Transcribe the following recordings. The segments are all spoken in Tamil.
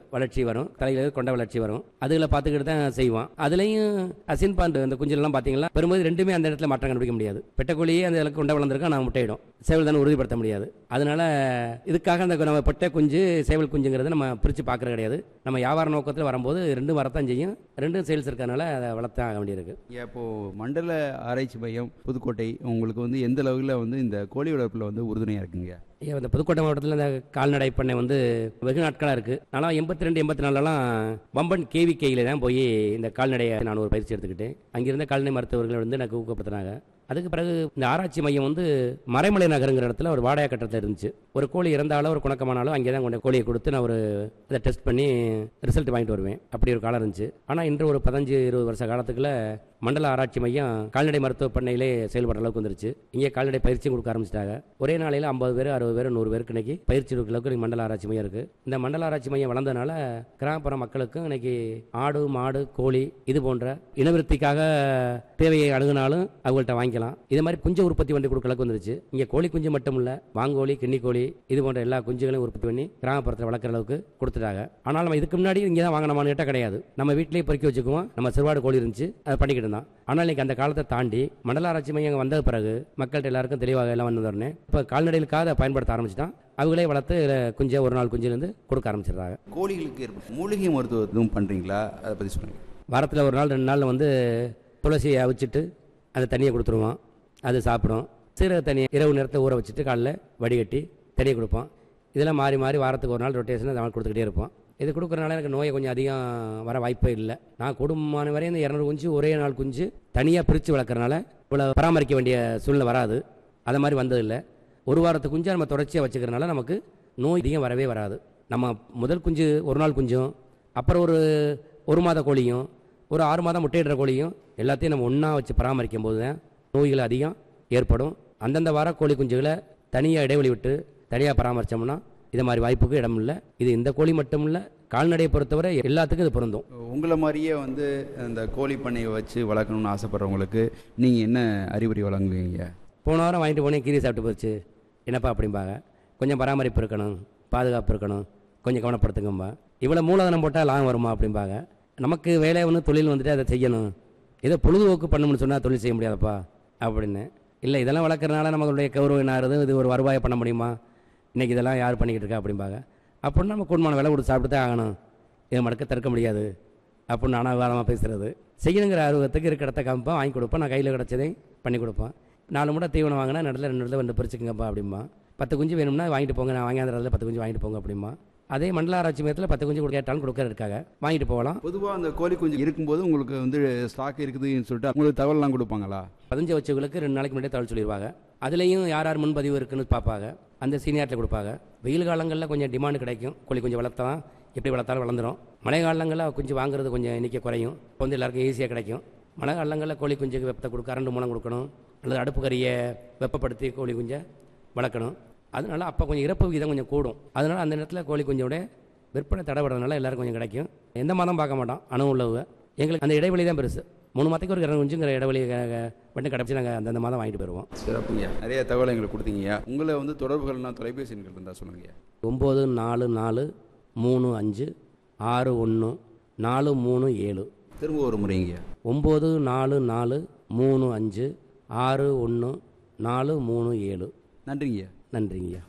வளர்ச்சி வரும் தலையில கொண்ட வளர்ச்சி வரும் அதுகளை பார்த்துக்கிட்டு தான் செய்வோம் அதுலயும் அசின் பாண்டு அந்த குஞ்செல்லாம் பார்த்தீங்கன்னா பெரும்போது ரெண்டுமே அந்த இடத்துல மாற்றம் கண்டுபிடிக்க முடியாது பெட்டக்கோழியே அந்த இடத்துல கொண்ட வளர்ந்துருக்கா நான் முட்டையிடும் சேவல் தானே உறுதிப்படுத்த முடியாது அதனால இதுக்காக அந்த நம்ம பெட்டை குஞ்சு சேவல் குஞ்சுங்கிறது நம்ம பிரித்து பார்க்கறது கிடையாது நம்ம வியாபார நோக்கத்தில் வரும்போது ரெண்டும் வரத்தான் செய்யும் ரெண்டும் சேல்ஸ் இருக்கறனால அதை வளர்த்தான் ஆக வேண்டியிருக்கு ஐயா இப்போ மண்டல ஆராய்ச்சி மையம் புதுக்கோட்டை உங்களுக்கு வந்து எந்த அளவில் வந்து இந்த கோழி வளர்ப்பில் வந்து உறுதுணையாக இருக்குங்க ஐயா, இந்த புதுக்கோட்டை மாவட்டத்தில் இந்த கால்நடை பண்ணை வந்து வெகு நாட்களாக இருக்குது நான் எண்பத்தி ரெண்டு எண்பத்தி நாலுலாம் வம்பன் கேவிக்கையில் தான் போய் இந்த கால்நடையை நான் ஒரு பயிற்சி எடுத்துக்கிட்டேன் அங்கிருந்த கால்நடை மருத்துவர்கள் வந்து எனக்கு ஊக்கப்படுத்தினாங்க அதுக்கு பிறகு இந்த ஆராய்ச்சி மையம் வந்து மறைமலை நகருங்கிற இடத்துல ஒரு வாடகை கட்டத்தில் இருந்துச்சு ஒரு கோழி இறந்தாலும் ஒரு குணக்கமானாலும் அங்கே தான் கொண்டு கோழியை கொடுத்து நான் ஒரு இதை டெஸ்ட் பண்ணி ரிசல்ட் வாங்கிட்டு வருவேன் அப்படி ஒரு காலம் இருந்துச்சு ஆனால் இன்று ஒரு பதினஞ்சு இருபது வருஷ காலத்துக்குள்ள மண்டல ஆராய்ச்சி மையம் கால்நடை மருத்துவ பண்ணையிலே செயல்படுற அளவுக்கு வந்துருச்சு இங்கே கால்நடை பயிற்சியும் கொடுக்க ஆரம்பிச்சிட்டாங்க ஒரே நாளையில் ஐம்பது பேர் அறுபது பேர் நூறு பேருக்கு இன்னைக்கு பயிற்சி கொடுக்குற அளவுக்கு இன்னைக்கு மண்டல ஆராய்ச்சி மையம் இருக்கு இந்த மண்டல ஆராய்ச்சி மையம் வளர்ந்ததுனால கிராமப்புற மக்களுக்கும் இன்னைக்கு ஆடு மாடு கோழி இது போன்ற இனவிருத்திக்காக தேவையை அணுகுனாலும் அவங்கள்ட்ட வாங்கிக்கலாம் இது மாதிரி குஞ்சு உற்பத்தி பண்ணி கொடுக்க அளவுக்கு வந்துருச்சு இங்கே கோழி குஞ்சு மட்டும் இல்ல வாங்கோழி கிண்ணி கோழி இது போன்ற எல்லா குஞ்சுகளையும் உற்பத்தி பண்ணி கிராமப்புறத்தில் வளர்க்குற அளவுக்கு கொடுத்துட்டாங்க ஆனால் நம்ம இதுக்கு முன்னாடி இங்கே தான் வாங்கினோமான்னு கேட்டால் கிடையாது நம்ம வீட்டிலேயே பொறுக்கி வச்சுக்குவோம் நம்ம சிறுவாடு கோழி இருந்துச்சு அதை பண்ணிக்கிட்டு இருந்தோம் ஆனால் இன்னைக்கு அந்த காலத்தை தாண்டி மண்டல ஆராய்ச்சி மையம் வந்த பிறகு மக்கள்கிட்ட எல்லாருக்கும் தெளிவாக எல்லாம் வந்து உடனே இப்போ கால்நடைகளுக்காக அதை பயன்படுத்த ஆரம்பிச்சிட்டான் அவங்களே வளர்த்து இதில் குஞ்சை ஒரு நாள் குஞ்சிலேருந்து கொடுக்க ஆரம்பிச்சிடுறாங்க கோழிகளுக்கு ஏற்ப மூலிகை மருத்துவம் எதுவும் பண்ணுறீங்களா அதை பற்றி சொல்லுங்கள் வாரத்தில் ஒரு நாள் ரெண்டு நாள் வந்து துளசியை அவிச்சிட்டு அந்த தண்ணியை கொடுத்துருவோம் அது சாப்பிடும் சீரக தண்ணியை இரவு நேரத்தை ஊற வச்சுட்டு காலைல வடிகட்டி தண்ணியை கொடுப்போம் இதெல்லாம் மாறி மாறி வாரத்துக்கு ஒரு நாள் ரொட்டேஷன் அதை கொடுத்துக்கிட்டே இருப்போம் இது கொடுக்குறனால எனக்கு நோயை கொஞ்சம் அதிகம் வர வாய்ப்பே இல்லை நான் குடும்பமான வரையும் இந்த இரநூறு குஞ்சு ஒரே நாள் குஞ்சு தனியாக பிரித்து வளர்க்குறனால இவ்வளோ பராமரிக்க வேண்டிய சூழ்நிலை வராது அது மாதிரி வந்ததில்லை ஒரு வாரத்து குஞ்சை நம்ம தொடர்ச்சியாக வச்சுக்கிறனால நமக்கு நோய் அதிகம் வரவே வராது நம்ம முதல் குஞ்சு ஒரு நாள் குஞ்சும் அப்புறம் ஒரு ஒரு மாத கோழியும் ஒரு ஆறு மாதம் முட்டையிடுற கோழியும் எல்லாத்தையும் நம்ம ஒன்றா வச்சு பராமரிக்கும் போது தான் நோய்கள் அதிகம் ஏற்படும் அந்தந்த வார கோழி குஞ்சுகளை தனியாக இடைவெளி விட்டு தனியாக பராமரித்தோம்னா இது மாதிரி வாய்ப்புக்கு இடம் இல்லை இது இந்த கோழி மட்டும் இல்லை கால்நடையை பொறுத்தவரை எல்லாத்துக்கும் இது பொருந்தும் உங்களை மாதிரியே வந்து அந்த கோழி பண்ணையை வச்சு வளர்க்கணும்னு ஆசைப்படுறவங்களுக்கு நீங்கள் என்ன அறிவுரை வழங்குவீங்க போன வாரம் வாங்கிட்டு போனேன் கீரி சாப்பிட்டு போச்சு என்னப்பா அப்படிம்பாங்க கொஞ்சம் பராமரிப்பு இருக்கணும் பாதுகாப்பு இருக்கணும் கொஞ்சம் கவனப்படுத்துங்கம்பா இவ்வளோ மூலதனம் போட்டால் லாபம் வருமா அப்படிம்பாங்க நமக்கு வேலை ஒன்று தொழில் வந்துட்டு அதை செய்யணும் ஏதோ பொழுதுபோக்கு பண்ணணும்னு சொன்னால் தொழில் செய்ய முடியாதப்பா அப்படின்னு இல்லை இதெல்லாம் வளர்க்குறனால நம்மளுடைய கௌரவம் என்னாருது இது ஒரு வருவாயை பண்ண முடியுமா இன்றைக்கி இதெல்லாம் யார் பண்ணிக்கிட்டு இருக்கா அப்படிம்பாங்க அப்படின்னு நம்ம குடும்பமான விலை கொடுத்து சாப்பிட்டு தான் ஆகணும் இதை மடக்க தடுக்க முடியாது அப்படின்னு நானாக வேலமாக பேசுகிறது செய்யணுங்கிற ஆர்வத்துக்கு இருக்க இடத்த காமிப்பேன் வாங்கி கொடுப்பேன் நான் கையில் கிடச்சதையும் பண்ணி கொடுப்பேன் நாலு மூட்டை தீவனம் வாங்கினா நடுவில் ரெண்டு இடத்துல ரெண்டு பிரிச்சுக்கங்கப்பா அப்படிம்பா பத்து குஞ்சு வேணும்னா வாங்கிட்டு போங்க நான் வாங்கியாந்துறதுல பத்து குஞ்சு வாங்கிட்டு போங்க அப்படிம்பா அதே மண்டல ஆராய்ச்சி மையத்தில் பத்து குஞ்சு கொடுக்க கேட்டாலும் கொடுக்கறது இருக்காங்க வாங்கிட்டு போகலாம் பொதுவாக அந்த கோழி குஞ்சு இருக்கும்போது உங்களுக்கு வந்து ஸ்டாக் இருக்குதுன்னு சொல்லிட்டு உங்களுக்கு தகவல்லாம் கொடுப்பாங்களா பதினஞ்சு வச்சவங்களுக்கு ரெண்டு நாளைக்கு முன்னாடியே தகவல் சொல்லிடுவாங்க அதுலேயும் யார் யார் முன்பதிவு இருக்குன்னு பார்ப்பாங்க அந்த சீனியாரில் கொடுப்பாங்க வெயில் காலங்களில் கொஞ்சம் டிமாண்ட் கிடைக்கும் கோழி கொஞ்சம் வளர்த்தா எப்படி வளர்த்தாலும் வளர்ந்துரும் மழை காலங்களில் கொஞ்சம் வாங்குறது கொஞ்சம் எண்ணிக்கை குறையும் இப்போ வந்து எல்லாருக்கும் ஈஸியாக கிடைக்கும் மழை காலங்களில் கோழி குஞ்சுக்கு வெப்பத்தை கொடுக்க கரண்டு மூலம் கொடுக்கணும் அல்லது அடுப்பு கறியை வெப்பப்படுத்தி கோழி குஞ்சை வளர்க்கணும் அதனால அப்போ கொஞ்சம் இறப்பு விகிதம் கொஞ்சம் கூடும் அதனால அந்த நேரத்தில் கோழி குஞ்சோட விற்பனை தடைபடுறதுனால எல்லாருக்கும் கொஞ்சம் கிடைக்கும் எந்த மாதம் பார்க்க மாட்டோம் அணு உள்ளவங்க எங்களுக்கு அந்த இடைவெளி தான் பெருசு மூணு மாதத்துக்கு ஒரு இரநூறு குஞ்சுங்கிற இடைவெளி அஹ், மட்டும் கிடச்சி நாங்கள் அந்தந்த மாதம் வாங்கிட்டு போயிடுவோம் சிறப்புங்க நிறைய தகவலை எங்களுக்கு கொடுத்தீங்க உங்களை வந்து தொடர்புகள்னா தொலைபேசி எண்கள் இருந்தால் சொல்லுங்க ஒம்பது நாலு நாலு மூணு அஞ்சு ஆறு ஒன்று நாலு மூணு ஏழு திரும்ப ஒரு முறைங்க ஒம்பது நாலு நாலு மூணு அஞ்சு ஆறு ஒன்று நாலு மூணு ஏழு நன்றிங்க நன்றிங்கய்யா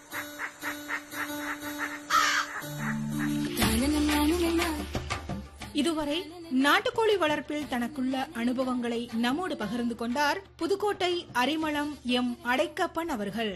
இதுவரை நாட்டுக்கோழி வளர்ப்பில் தனக்குள்ள அனுபவங்களை நம்மோடு பகிர்ந்து கொண்டார் புதுக்கோட்டை அரிமளம் எம் அடைக்கப்பன் அவர்கள்